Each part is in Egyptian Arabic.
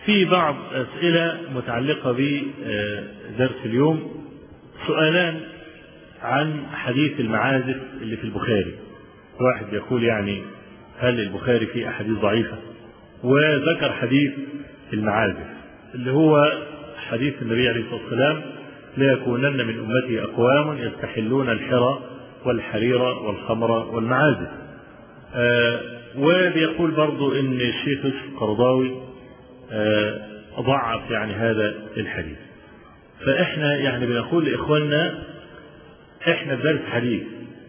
في بعض أسئلة متعلقة بدرس اليوم سؤالان عن حديث المعازف اللي في البخاري واحد يقول يعني هل البخاري فيه أحاديث ضعيفة وذكر حديث المعازف اللي هو حديث النبي عليه الصلاة والسلام ليكونن من أمتي أقوام يستحلون الحرى والحرير والخمر والمعازف آه وبيقول برضو ان الشيخ القرضاوي آه ضعف يعني هذا الحديث فاحنا يعني بنقول لاخواننا احنا في درس حديث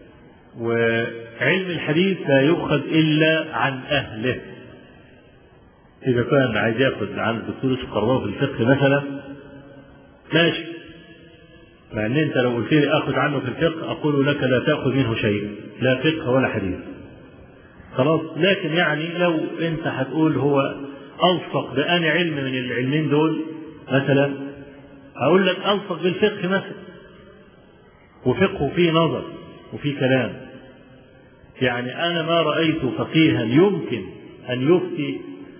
وعلم الحديث لا يؤخذ الا عن اهله اذا كان عايز ياخذ عن الدكتور يوسف القرضاوي في الفقه مثلا ماشي مع ان انت لو قلت لي اخذ عنه في الفقه اقول لك لا تاخذ منه شيء لا فقه ولا حديث خلاص لكن يعني لو انت هتقول هو الصق بأني علم من العلمين دول مثلا اقول لك الصق بالفقه مثلا وفقه فيه نظر وفيه كلام يعني انا ما رايت فقيها يمكن ان يفتي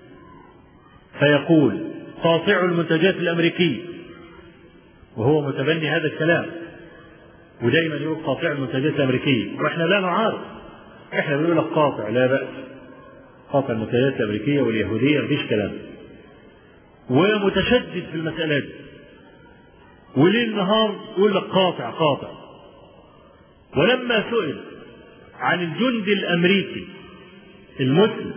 فيقول قاطع المنتجات الامريكيه وهو متبني هذا الكلام ودايما يقول قاطع المنتجات الامريكيه واحنا لا نعارض احنا بنقول لك قاطع لا باس قاطع المنتجات الامريكيه واليهوديه مفيش كلام ومتشدد في المساله دي وليل نهار يقول لك قاطع قاطع ولما سئل عن الجندي الامريكي المسلم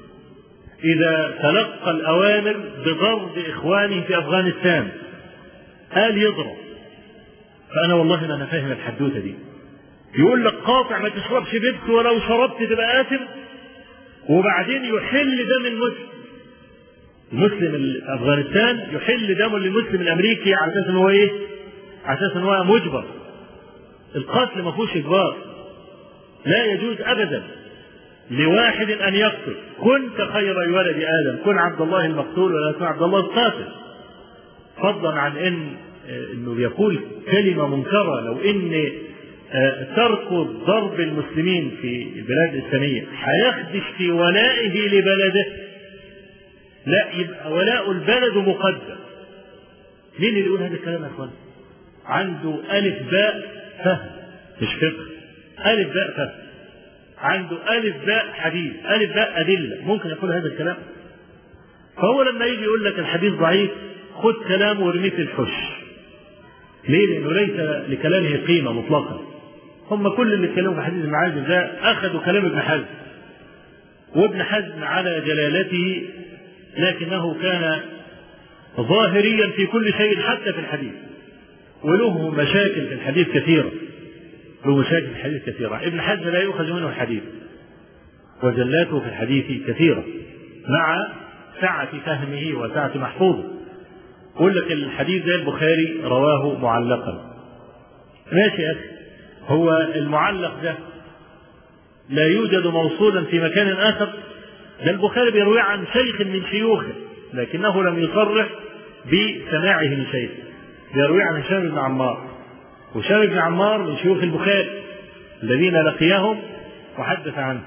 اذا تلقى الاوامر بضرب اخوانه في افغانستان قال يضرب فانا والله ما انا فاهم الحدوته دي يقول لك قاطع ما تشربش بيبسي ولو شربت تبقى آثم وبعدين يحل دم المسلم المسلم اللي في افغانستان يحل دم للمسلم الامريكي على اساس ان هو ايه؟ على اساس ان هو مجبر القتل ما فيهوش اجبار لا يجوز ابدا لواحد ان يقتل كنت خير ولد ادم كن عبد الله المقتول ولا تكن عبد الله القاتل فضلا عن ان انه يقول كلمه منكره لو ان ترك ضرب المسلمين في البلاد الإسلامية هيخدش في ولائه لبلده لا يبقى ولاء البلد مقدم مين اللي يقول هذا الكلام يا اخوان عنده ألف باء فهم مش فقه ألف باء فهم عنده ألف باء حديث ألف باء أدلة ممكن يقول هذا الكلام فهو لما يجي يقول لك الحديث ضعيف خد كلامه وارميه في الحش ليه؟ لأنه ليس لكلامه قيمة مطلقة هم كل اللي اتكلموا في حديث المعازف ده اخذوا كلام ابن حزم وابن حزم على جلالته لكنه كان ظاهريا في كل شيء حتى في الحديث وله مشاكل في الحديث كثيرة له مشاكل في الحديث كثيرة ابن حزم لا يؤخذ منه الحديث وجلاته في الحديث كثيرة مع سعة فهمه وسعة محفوظه يقول لك الحديث ده البخاري رواه معلقا ماشي يا اخي هو المعلق ده لا يوجد موصولا في مكان اخر ده البخاري بيروي عن شيخ من شيوخه لكنه لم يصرح بسماعه من شيخ بيروي عن هشام بن عمار وهشام بن عمار من شيوخ البخاري الذين لقيهم وحدث عنه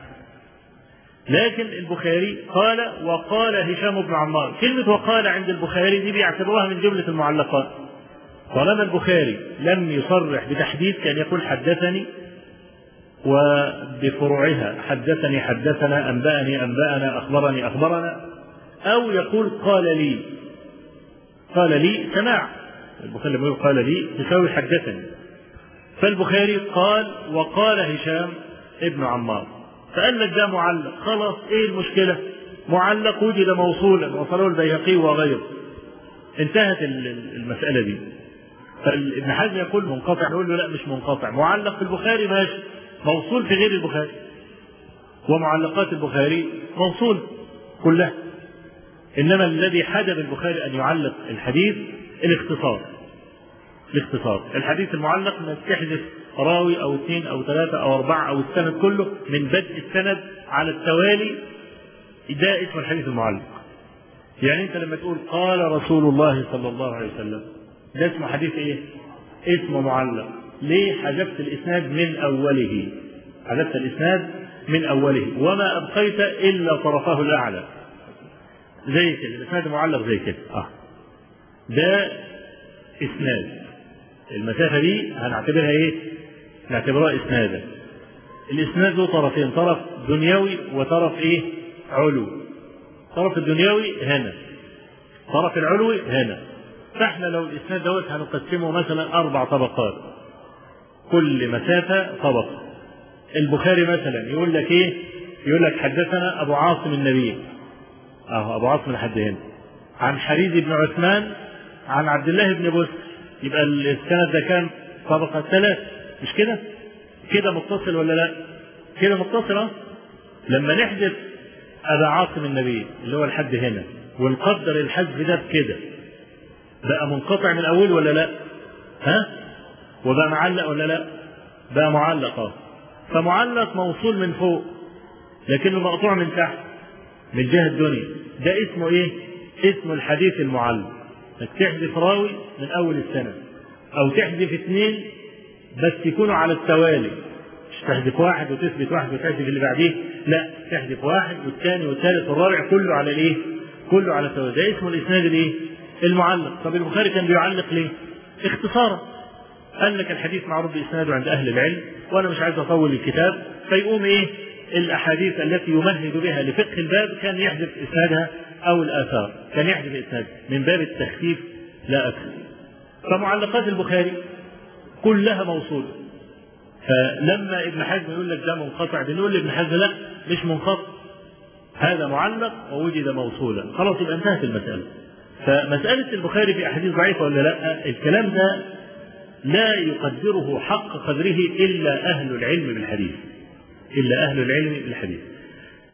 لكن البخاري قال وقال هشام بن عمار كلمة وقال عند البخاري دي بيعتبروها من جملة المعلقات طالما البخاري لم يصرح بتحديد كان يقول حدثني وبفروعها حدثني حدثنا أنبأني أنبأنا أخبرني أخبرنا أو يقول قال لي قال لي سماع البخاري لما يقول قال لي تساوي حدثني فالبخاري قال وقال هشام ابن عمار فقال لك ده معلق خلاص ايه المشكله معلق وجد موصولا وصله البيهقي وغيره انتهت المساله دي فابن حزم يقول منقطع نقول له لا مش منقطع معلق في البخاري ماشي موصول في غير البخاري ومعلقات البخاري موصول كلها انما الذي حجب البخاري ان يعلق الحديث الاختصار الاختصار الحديث المعلق انك تحذف راوي او اثنين او ثلاثه او اربعه او السند كله من بدء السند على التوالي ده اسم الحديث المعلق يعني انت لما تقول قال رسول الله صلى الله عليه وسلم ده اسمه حديث ايه اسمه معلق ليه حذفت الاسناد من اوله حذفت الاسناد من اوله وما ابقيت الا طرفه الاعلى زي كده الاسناد معلق زي كده اه ده اسناد المسافه دي هنعتبرها ايه نعتبرها اسنادا الاسناد له طرفين طرف دنيوي وطرف ايه علوي الطرف الدنيوي هنا الطرف العلوي هنا فاحنا لو الاسناد دوت هنقسمه مثلا اربع طبقات كل مسافه طبقه البخاري مثلا يقول لك ايه يقول لك حدثنا ابو عاصم النبي اهو ابو عاصم لحد هنا عن حريز بن عثمان عن عبد الله بن بسر يبقى السند ده كام طبقه ثلاث مش كده كده متصل ولا لا كده متصل اه لما نحذف ابا عاصم النبي اللي هو لحد هنا ونقدر الحذف ده بكده بقى منقطع من الاول ولا لا ها وبقى معلق ولا لا بقى معلق اه فمعلق موصول من فوق لكنه مقطوع من تحت من جهه الدنيا ده اسمه ايه اسمه الحديث المعلق انك تحذف راوي من اول السنه او تحذف اثنين بس يكونوا على التوالي مش تحذف واحد وتثبت واحد وتحذف اللي بعديه لا تحذف واحد والثاني والثالث والرابع كله على الايه كله على التوالي ده اسمه الاسناد الايه المعلق طب البخاري كان بيعلق ليه اختصارا قال لك الحديث معروف باسناده عند اهل العلم وانا مش عايز اطول الكتاب فيقوم ايه الاحاديث التي يمهد بها لفقه الباب كان يحذف اسنادها او الاثار كان يحذف اسناد من باب التخفيف لا اكثر فمعلقات البخاري كلها موصوله فلما ابن حزم يقول لك ده منقطع بنقول لابن حزم لا مش منقطع هذا معلق ووجد موصولا خلاص يبقى انتهت المساله فمساله البخاري في احاديث ضعيفه ولا لا الكلام ده لا يقدره حق قدره الا اهل العلم بالحديث الا اهل العلم بالحديث